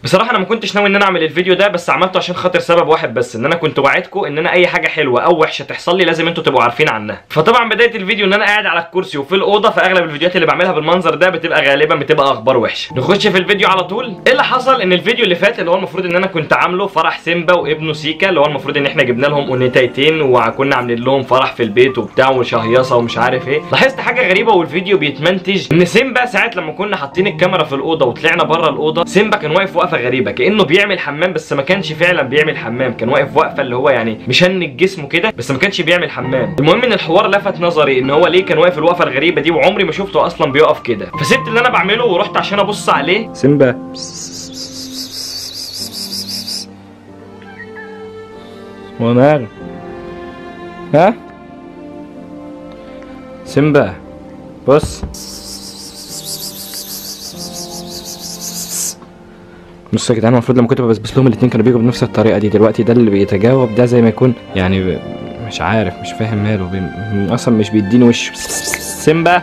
بصراحه انا ما كنتش ناوي ان انا اعمل الفيديو ده بس عملته عشان خاطر سبب واحد بس ان انا كنت وعدكم ان انا اي حاجه حلوه او وحشه تحصل لي لازم انتوا تبقوا عارفين عنها فطبعا بدايه الفيديو ان انا قاعد على الكرسي وفي الاوضه فاغلب الفيديوهات اللي بعملها بالمنظر ده بتبقى غالبا بتبقى اخبار وحشه نخش في الفيديو على طول ايه اللي حصل ان الفيديو اللي فات اللي هو المفروض ان انا كنت عامله فرح سيمبا وابنه سيكا اللي هو المفروض ان احنا جبنا لهم اونيتايتين وكنا عاملين لهم فرح في البيت وبتاع وشهيصه ومش عارف ايه لاحظت حاجه غريبه والفيديو بيتمنتج ان سيمبا ساعه لما كنا حاطين الكاميرا في الاوضه وطلعنا بره الاوضه سيمبا كان واقف وقفه غريبه كانه بيعمل حمام بس ما كانش فعلا بيعمل حمام كان واقف وقفه اللي هو يعني مشنج جسمه كده بس ما كانش بيعمل حمام المهم ان الحوار لفت نظري ان هو ليه كان واقف الوقفه الغريبه دي وعمري ما شفته اصلا بيقف كده فسبت اللي انا بعمله ورحت عشان ابص عليه سيمبا وماله ها سيمبا بص بص يا جدعان المفروض لما كنت ببسبس لهم الاتنين كانوا بيجوا بنفس الطريقه دي دلوقتي ده اللي بيتجاوب ده زي ما يكون يعني ب- مش عارف مش فاهم ماله بي... اصلا مش بيديني وش سيمبا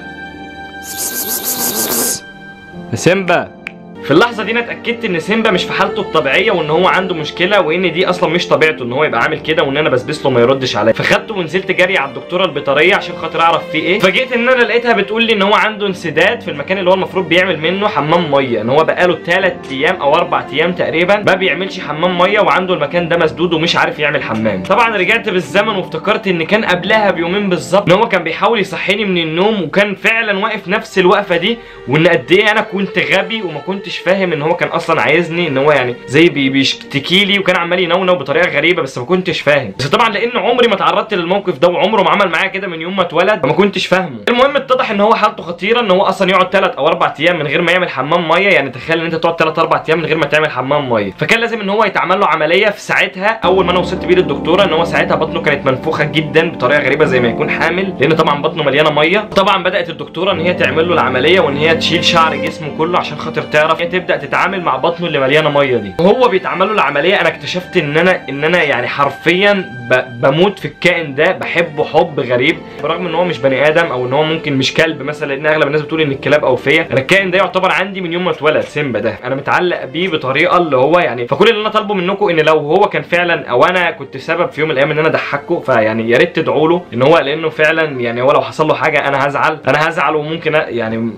سيمبا في اللحظه دي انا اتاكدت ان سيمبا مش في حالته الطبيعيه وان هو عنده مشكله وان دي اصلا مش طبيعته ان هو يبقى عامل كده وان انا بسبس له ما يردش عليا فخدته ونزلت جري على الدكتوره البيطريه عشان خاطر اعرف فيه ايه فجيت ان انا لقيتها بتقول لي ان هو عنده انسداد في المكان اللي هو المفروض بيعمل منه حمام ميه ان هو بقاله 3 ايام او 4 ايام تقريبا ما بيعملش حمام ميه وعنده المكان ده مسدود ومش عارف يعمل حمام طبعا رجعت بالزمن وافتكرت ان كان قبلها بيومين بالظبط ان هو كان بيحاول يصحيني من النوم وكان فعلا واقف نفس الوقفه دي وان قد ايه انا كنت غبي وما كنتش فاهم ان هو كان اصلا عايزني ان هو يعني زي بي- بيشتكي لي وكان عمال ينونو بطريقه غريبه بس ما كنتش فاهم بس طبعا لان عمري ما تعرضت للموقف ده وعمره ما عمل معايا كده من يوم ما اتولد فما كنتش فاهمه المهم اتضح ان هو حالته خطيره ان هو اصلا يقعد 3 او 4 ايام من غير ما يعمل حمام ميه يعني تخيل ان انت تقعد 3 4 ايام من غير ما تعمل حمام ميه فكان لازم ان هو يتعمل له عمليه في ساعتها اول ما انا وصلت بيه للدكتوره ان هو ساعتها بطنه كانت منفوخه جدا بطريقه غريبه زي ما يكون حامل لان طبعا بطنه مليانه ميه طبعا بدات الدكتوره ان هي تعمل له العمليه وان هي تشيل شعر جسمه كله عشان خاطر تعرف هي تبدا تتعامل مع بطنه اللي مليانه ميه دي وهو بيتعمل له العمليه انا اكتشفت ان انا ان انا يعني حرفيا ب... بموت في الكائن ده بحبه حب غريب برغم ان هو مش بني ادم او ان هو ممكن مش كلب مثلا لان اغلب الناس بتقول ان الكلاب اوفيه انا الكائن ده يعتبر عندي من يوم ما اتولد سيمبا ده انا متعلق بيه بطريقه اللي هو يعني فكل اللي انا طالبه منكم ان لو هو كان فعلا او انا كنت سبب في يوم من الايام ان انا اضحكه فيعني يا ريت تدعوا له ان هو لانه فعلا يعني هو لو حصل له حاجه انا هزعل انا هزعل وممكن أ- يعني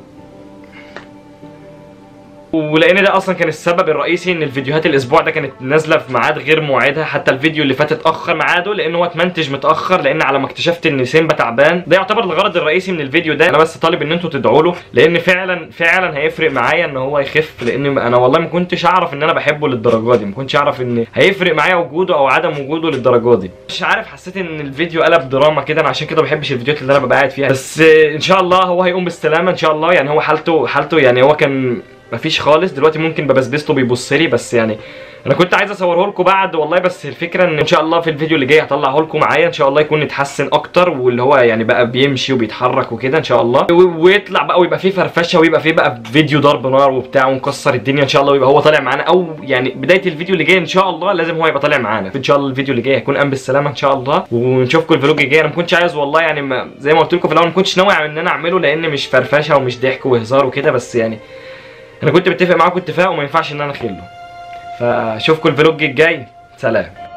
ولان ده اصلا كان السبب الرئيسي ان الفيديوهات الاسبوع ده كانت نازله في ميعاد غير موعدها حتى الفيديو اللي فات اتاخر ميعاده لان هو اتمنتج متاخر لان على ما اكتشفت ان سيمبا تعبان ده يعتبر الغرض الرئيسي من الفيديو ده انا بس طالب ان انتوا تدعوا له لان فعلا فعلا هيفرق معايا ان هو يخف لان انا والله ما كنتش اعرف ان انا بحبه للدرجه دي ما كنتش اعرف ان هيفرق معايا وجوده او عدم وجوده للدرجه دي مش عارف حسيت ان الفيديو قلب دراما كده انا عشان كده ما بحبش الفيديوهات اللي انا ببقى قاعد فيها بس آه، ان شاء الله هو هيقوم بالسلامه ان شاء الله يعني هو حالته حالته يعني هو كان مفيش خالص دلوقتي ممكن ببسبسته بيبص لي بس يعني انا كنت عايز اصوره لكم بعد والله بس الفكره ان ان شاء الله في الفيديو اللي جاي هطلعه لكم معايا ان شاء الله يكون اتحسن اكتر واللي هو يعني بقى بيمشي وبيتحرك وكده ان شاء الله و- ويطلع بقى ويبقى فيه فرفشه ويبقى فيه بقى فيديو ضرب نار وبتاع ونكسر الدنيا ان شاء الله ويبقى هو طالع معانا او يعني بدايه الفيديو اللي جاي ان شاء الله لازم هو يبقى طالع معانا ان شاء الله الفيديو اللي جاي هيكون قام بالسلامه ان شاء الله ونشوفكم الفلوج الجاي انا ما كنتش عايز والله يعني ما زي ما قلت لكم في الاول ما كنتش ناوي ان انا اعمله لان مش فرفشه ومش ضحك وهزار وكده بس يعني انا كنت متفق معاكم اتفاق وما ينفعش ان انا اخله فاشوفكم الفلوج الجاي سلام